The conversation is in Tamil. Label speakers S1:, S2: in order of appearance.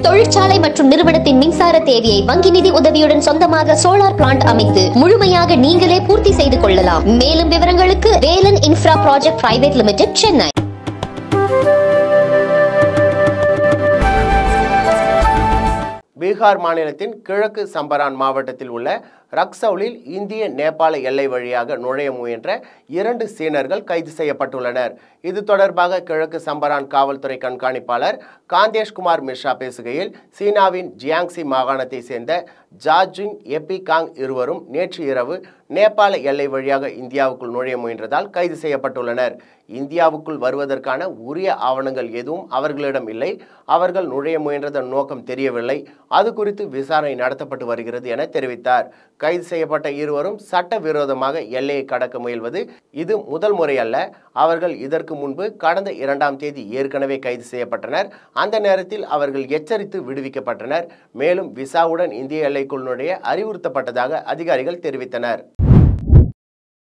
S1: தொழிற்சாலை மற்றும் நிறுவனத்தின் மின்சார தேவையை வங்கி நிதி உதவியுடன் சொந்தமாக சோலார் பிளான்ட் அமைத்து முழுமையாக நீங்களே பூர்த்தி செய்து கொள்ளலாம் மேலும் விவரங்களுக்கு Velan infra project private limited Chennai
S2: Bihar மாநிலத்தின் கிழக்கு சம்பரான் மாவட்டத்தில் உள்ள ரக்சௌலில் இந்திய நேபாள எல்லை வழியாக நுழைய முயன்ற இரண்டு சீனர்கள் கைது செய்யப்பட்டுள்ளனர் இது தொடர்பாக கிழக்கு சம்பரான் காவல்துறை கண்காணிப்பாளர் காந்தேஷ்குமார் மிஸ்ரா பேசுகையில் சீனாவின் ஜியாங்சி மாகாணத்தை சேர்ந்த ஜாஜிங் எபிகாங் இருவரும் நேற்று இரவு நேபாள எல்லை வழியாக இந்தியாவுக்குள் நுழைய முயன்றதால் கைது செய்யப்பட்டுள்ளனர் இந்தியாவுக்குள் வருவதற்கான உரிய ஆவணங்கள் எதுவும் அவர்களிடம் இல்லை அவர்கள் நுழைய முயன்றதன் நோக்கம் தெரியவில்லை அது குறித்து விசாரணை நடத்தப்பட்டு வருகிறது என தெரிவித்தார் கைது செய்யப்பட்ட இருவரும் சட்டவிரோதமாக எல்லையை கடக்க முயல்வது இது முதல் முறை அல்ல அவர்கள் இதற்கு முன்பு கடந்த இரண்டாம் தேதி ஏற்கனவே கைது செய்யப்பட்டனர் அந்த நேரத்தில் அவர்கள் எச்சரித்து விடுவிக்கப்பட்டனர் மேலும் விசாவுடன் இந்திய எல்லைக்குள் நுழைய அறிவுறுத்தப்பட்டதாக அதிகாரிகள் தெரிவித்தனர்